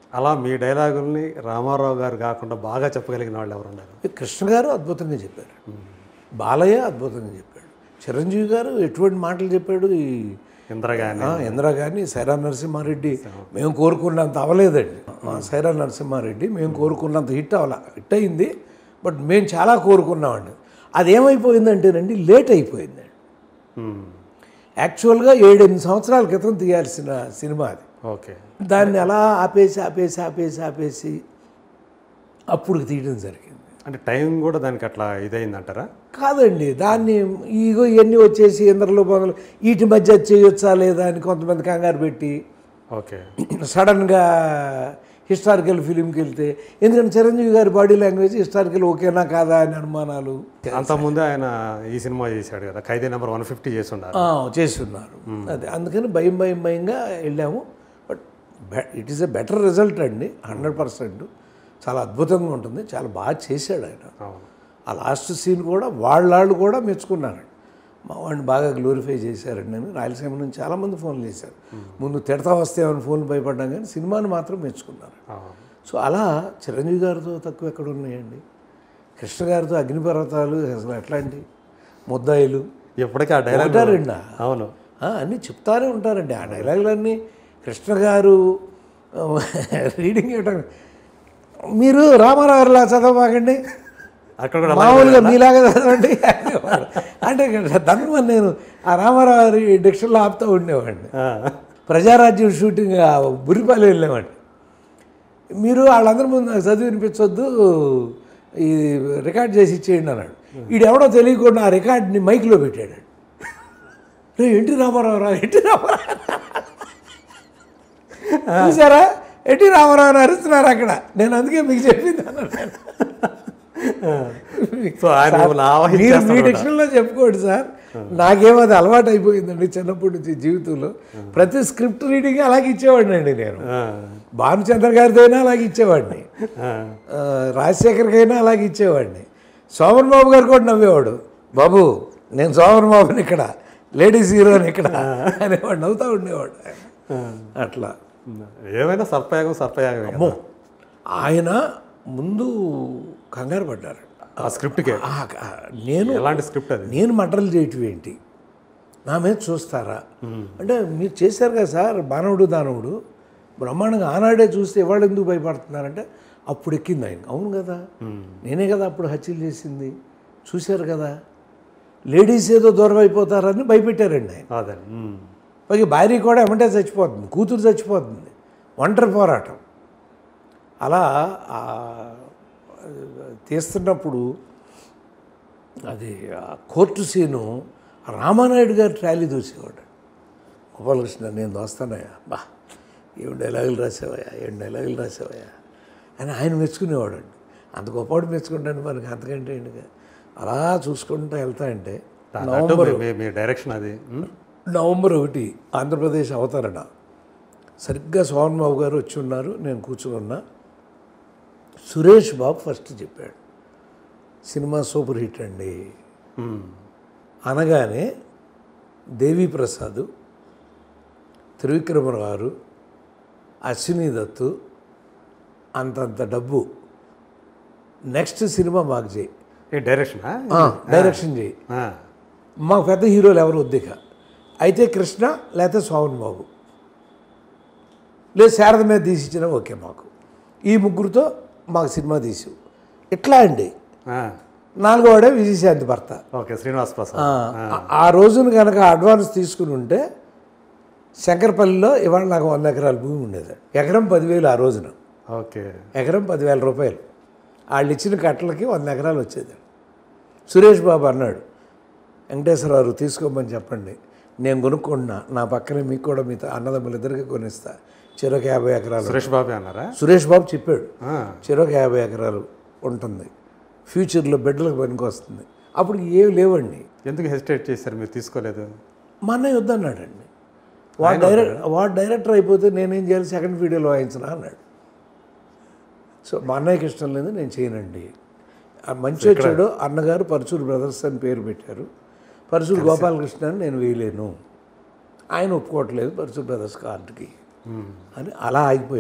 అలా మీ డైలాగుల్ని రామారావు గారు కాకుండా బాగా చెప్పగలిగిన వాళ్ళు ఎవరు ఉన్నారు కృష్ణ గారు అద్భుతంగా చెప్పారు బాలయ్య అద్భుతంగా చెప్పాడు చిరంజీవి గారు ఎటువంటి మాటలు చెప్పాడు ఈ ఇంద్రగాని ఆ, ఇందిరా గారిని సైరా నరసింహారెడ్డి మేము కోరుకున్నంత అవ్వలేదండి ఆ, సైరా నరసింహారెడ్డి మేము కోరుకున్నంత హిట్ అవ్వాల హిట్ అయింది బట్ మేము చాలా కోరుకున్నామండి అది ఏమైపోయిందంటేనండి లేట్ అయిపోయిందండి మ్మ్. యాక్చువల్గా ఏడెనిమిది సంవత్సరాల క్రితం తీయాల్సిన సినిమా అది ఓకే దాన్ని అలా ఆపేసి ఆపేసి ఆపేసి ఆపేసి అప్పుడు తీయడం జరిగింది అంటే టైం కూడా దానికి అట్లా ఇదైందంటారా కాదండి దాన్ని ఇగో ఇవన్నీ వచ్చేసి ఇంద్రలో బొందలు వీటి మధ్య చేయొచ్చా లేదా అని కొంతమంది కంగారు పెట్టి ఓకే సడన్గా హిస్టారికల్ ఫిలింకి వెళ్తే ఎందుకంటే చిరంజీవి గారి బాడీ లాంగ్వేజ్ హిస్టారికల్ ఓకేనా కాదా అని అనుమానాలు అంతకుముందే ఆయన ఈ సినిమా చేశాడు కదా ఖైదీ నెంబర్ వన్ ఫిఫ్టీ చేసి ఉండాలి ఆ, చేస్తున్నారు అదే అందుకని భయం భయం భయంగా వెళ్ళాము but it is a better result అండి హండ్రెడ్ పర్సెంట్ చాలా అద్భుతంగా ఉంటుంది చాలా బాగా చేశాడు ఆయన అవును ఆ లాస్ట్ సీన్ కూడా వాళ్ళాళ్ళు కూడా మెచ్చుకున్నారండి మా వాడిని బాగా గ్లోరిఫై చేశారండి నేను రాయలసీమ నుంచి చాలామంది ఫోన్లు చేశారు ముందు తిడతా వస్తేమని ఫోన్లు భయపడ్డాం కానీ సినిమాని మాత్రం మెచ్చుకున్నారు అవును సో అలా చిరంజీవి గారితో తక్కువ ఎక్కడ ఉన్నాయండి కృష్ణ గారితో అగ్నిపర్వతాలు అసలు ఎట్లాంటి ముద్దాయిలు ఎప్పటికీ ఆ డైలాగ్ ఉంటారండి అవును ఆ, అన్నీ చెప్తానే ఉంటారండి ఆ డైలాగులన్నీ కృష్ణ గారు ఆ, రీడింగ్ ఇవ్వటం మీరు రామారావులా చదవబాకండి అక్కడ కూడా మామూలుగా మీలాగా చదవండి అనేవాడు. అంటే దాన్ని నేను ఆ రామారావు డిక్షన్లో ఆపుతూ ఉండేవాడిని ఆ, ప్రజారాజ్యం షూటింగ్ ఆ బురిపాలి వెళ్ళేవాడిని మీరు వాళ్ళందరి ముందు నాకు చదివి వినిపించొద్దు ఈ రికార్డ్ చేసి ఇచ్చేయండి అన్నాడు వీడు ఎవడో తెలియకుండా ఆ రికార్డ్ని మైక్లో పెట్టాడు రే ఎన్టీ రామారావు రా ఎన్టీ రామారావు చూసారా ఎన్టీ రామారావు అని అరుస్తున్నారు అక్కడ నేను అందుకే మీకు చెప్పింది అన్నాడు సో ఆయన మిమ్మల్ని మీరు ఆవాహించేస్తాడు మీ డిక్షన్లో చెప్పుకోండి సార్ నాకేమో అది అలవాటు అయిపోయిందండి చిన్నప్పటి నుంచి జీవితంలో ప్రతి స్క్రిప్ట్ రీడింగ్ అలాగే ఇచ్చేవాడిని అండి నేను ఆ, భానుచంద్ర గారితో అయినా అలాగే ఇచ్చేవాడిని ఆ, ఆ, రాజశేఖర్కైనా అలాగే ఇచ్చేవాడిని సోమన్ బాబు గారు కూడా నవ్వేవాడు బాబు నేను సోమన్ బాబుని ఇక్కడ లేడీస్ హీరోని ఇక్కడ అనేవాడు నవ్వుతూ ఉండేవాడు అట్లా ఏమైనా సర్పయాగం సర్పయాగమే కదా. అమ్మో ఆయన ముందు కంగారు పడ్డారు ఆ స్క్రిప్ట్కే ఆ, ఆ, నేను ఎలాంటి స్క్రిప్ట్ అది నేను మంటలు చేయటం ఏంటి నా మీద చూస్తారా అంటే మీరు చేశారు కదా సార్ మానవుడు దానవుడు బ్రహ్మాండంగా ఆనాడే చూస్తే ఇవాళ ఎందుకు భయపడుతున్నారంటే అప్పుడు ఎక్కింది ఆయన అవును కదా నేనే కదా అప్పుడు హత్యలు చేసింది చూశారు కదా లేడీస్ ఏదో దూరం అయిపోతారని భయపెట్టారండి ఆయన అదే మ్మ్. పైగా భార్య కూడా ఏమంటే చచ్చిపోతుంది కూతురు చచ్చిపోతుంది ఒంటరి పోరాటం అలా ఆ, తీస్తున్నప్పుడు అది ఆ కోర్టు సీను రామానాయుడు గారు ట్రాలీ దూసేవాడు గోపాలకృష్ణ నేను దోస్తానయ్యా బా ఏం డైలాగులు రాసావయ్యా ఏం డైలాగులు రాసావయ్యా అని ఆయన మెచ్చుకునేవాడు అండి అంత గొప్పవాడు మెచ్చుకుంటాను మనకి అంతకంటే ఏంటిగా అలా చూసుకుంటూ వెళ్తా అంటే అన్నట్టు మీ- మీ- మీ డైరెక్షన్ అది మ్మ్. నవంబర్ ఒకటి ఆంధ్రప్రదేశ్ అవతరణ సరిగ్గా సోహన్ బాబు గారు వచ్చి ఉన్నారు నేను కూర్చుని ఉన్నా సురేష్ బాబు ఫస్ట్ చెప్పాడు సినిమా సూపర్ హిట్ అండి మ్మ్. అనగానే దేవి ప్రసాద్ త్రివిక్రమరావు గారు అశ్విని దత్తు అంతంత డబ్బు నెక్స్ట్ సినిమా మాకు చేయి ఏ డైరెక్షనా ఆ, డైరెక్షన్ చేయి ఆ, మాకు పెద్ద హీరోలు ఎవరు వద్దిక అయితే కృష్ణ లేకపోతే సోమన్ బాబు లేదు శారద మీద తీసి ఇచ్చినా ఓకే మాకు ఈ ముగ్గురితో మాకు సినిమా తీసు ఇట్లా అండి ఆ. నాలుగో వాడే విజయశాంతి భర్త ఓకే శ్రీనివాస్ ప్రసాద్ ఆ, ఆ రోజున కనుక అడ్వాన్స్ తీసుకుని ఉంటే శంకరపల్లిలో ఇవాళ నాకు వంద ఎకరాల భూమి ఉండేది ఎకరం పదివేలు ఆ రోజున ఓకే ఎకరం పదివేల రూపాయలు వాళ్ళు ఇచ్చిన కట్టలకి వంద ఎకరాలు వచ్చేది సురేష్ బాబు అన్నాడు వెంకటేశ్వరరావు తీసుకోమని చెప్పండి నేను కొనుక్కున్నా నా పక్కనే మీకు కూడా మీతో అన్నదమ్ములు ఇద్దరికి కొనిస్తా చెరొక యాభై ఎకరాలు సురేష్ బాబే అన్నారా సురేష్ బాబు చెప్పాడు ఆ, చెరొక యాభై ఎకరాలు ఉంటుంది ఫ్యూచర్లో బిడ్డలకు పనికి వస్తుంది అప్పుడు ఏమి లేవండి ఎందుకు హెసిటేట్ చేశారు మీరు తీసుకోలేదు మా అన్నయ్య వద్దన్నాడండి వాడు డైరెక్ట్ వాడు డైరెక్టర్ అయిపోతే నేనేం చేయాలి సెకండ్ వీడియోలో వాయించనా అన్నాడు సో మా అన్నయ్యకి ఇష్టం లేదు నేను చేయనండి ఆ మంచి వచ్చాడు అన్నగారు పరచూరు బ్రదర్స్ అని పేరు పెట్టారు పరచూరు గోపాలకృష్ణ అని నేను వేయలేను ఆయన ఒప్పుకోవట్లేదు పరచూరు బ్రదర్స్ కార్డుకి మ్మ్. అని అలా ఆగిపోయేవాడు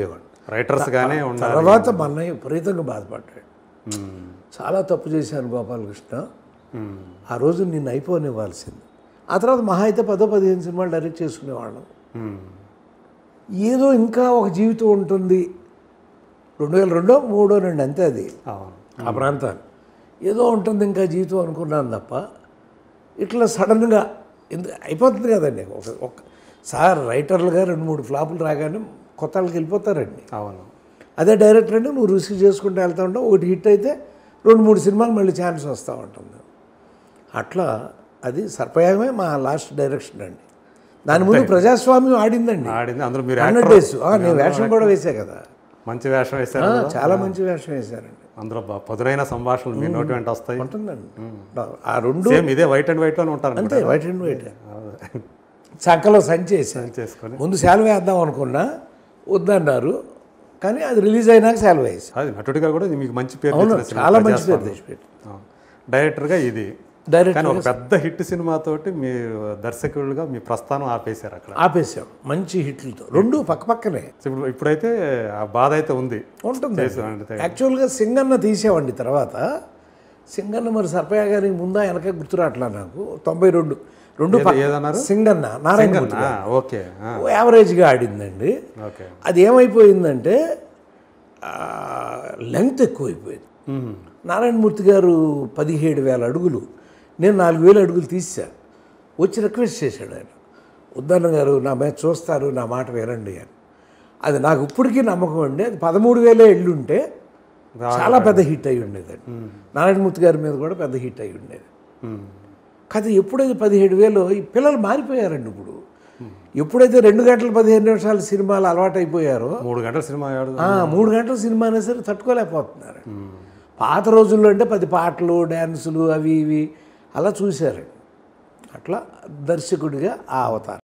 రైటర్స్ గానే ఉండాలి తర్వాత మా అన్నయ్య విపరీతంగా బాధపడ్డాడు మ్మ్. చాలా తప్పు చేశాను గోపాలకృష్ణ మ్మ్. ఆ రోజు నిన్ను అయిపోనివ్వాల్సింది ఆ తర్వాత మహా అయితే పదో పదిహేను సినిమాలు డైరెక్ట్ చేసుకునేవాళ్ళం మ్మ్. ఏదో ఇంకా ఒక జీవితం ఉంటుంది రెండు వేల రెండో మూడో రెండు అంతే అది అవును ఆ ప్రాంతాన్ని ఏదో ఉంటుంది ఇంకా జీవితం అనుకున్నాను తప్ప ఇట్లా సడన్గా ఎందుకు అయిపోతుంది కదండి ఒక ఒక సార్ రైటర్లుగా రెండు మూడు ఫ్లాపులు రాగానే కొత్త వాళ్ళకి వెళ్ళిపోతారండి అవును అదే డైరెక్టర్ అంటే నువ్వు రిసీవ్ చేసుకుంటూ వెళ్తూ ఉంటావు ఒకటి హిట్ అయితే రెండు మూడు సినిమాలు మళ్ళీ ఛాన్స్ వస్తూ ఉంటుంది అట్లా అది సర్పయాగమే మా లాస్ట్ డైరెక్షన్ అండి దాని ముందు ప్రజాస్వామ్యం ఆడిందండి ఆడింది అందులో మీరు హండ్రెడ్ డేస్ నేను వేషం కూడా వేసా కదా మంచి వేషం వేశారు ఆ, కదా. చాలా మంచి వేషం వేశారండి అందులో బా- పదునైన సంభాషణలు మీ నోటి వెంట వస్తాయి ఉంటుందండి ఆ రెండు సేమ్ ఇదే వైట్ అండ్ వైట్ లోనే ఉంటారు అంతే వైట్ అండ్ వైట్ చక్కలో సంచి వేసాను చేసుకొని ముందు శాలువ వేద్దాం అనుకున్నా వద్దన్నారు కానీ అది రిలీజ్ అయినాక శాలువ వేసాను అది నటుడిగా కూడా ఇది మీకు మంచి పేరు అవును తెచ్చిన సినిమా. చాలా మంచి పేరు ప్రజాస్వామ్యం. తెచ్చిపెట్టి అవును. డైరెక్టర్గా ఇది డైరెక్ట్ కానీ ఒక పెద్ద హిట్ సినిమాతోటి మీరు దర్శకులుగా మీ ప్రస్థానం ఆపేశారు అక్కడ ఆపేసాం మంచి హిట్లతో రెండు పక్క పక్కనే ఇప్పుడు ఇప్పుడైతే ఆ బాధ అయితే ఉంది ఉంటుంది చేసామంటే యాక్చువల్గా సింగన్న తీసేవండి తర్వాత సింగన్న మరి సర్పయ్య గారికి ముందా వెనక గుర్తురాట్లా నాకు తొంభై రెండు రెండు పక్క- ఏదన్నారు సింగన్న నారాయణ ఆ, ఓకే ఆ, యావరేజ్గా ఆడిందండి ఓకే అది ఏమైపోయిందంటే లెంగ్త్ ఎక్కువైపోయింది మ్మ్. నారాయణమూర్తి గారు పదిహేడు వేల అడుగులు నేను నాలుగు వేల అడుగులు తీసా వచ్చి రిక్వెస్ట్ చేశాడు ఆయన ఉద్దన్న గారు నా మీద చూస్తారు నా మాట వినండి అని అది నాకు ఇప్పటికీ నమ్మకం అండి అది పదమూడు వేలే ఎల్లుంటే చాలా పెద్ద హిట్ అయి ఉండేదండి నారాయణమూర్తి గారి మీద కూడా పెద్ద హిట్ అయి ఉండేది మ్మ్. కాదు ఎప్పుడైతే పదిహేడు వేలు ఈ పిల్లలు మారిపోయారండి ఇప్పుడు ఎప్పుడైతే రెండు గంటల పదిహేను నిమిషాల సినిమాలు అలవాటు అయిపోయారో మూడు గంటల సినిమా ఆడు ఆ, మూడు గంటల సినిమా అయినా సరే తట్టుకోలేకపోతున్నారు పాత రోజుల్లో అంటే పది పాటలు డ్యాన్సులు అవి ఇవి అలా చూశారండి అట్లా దర్శకుడిగా ఆ అవతారం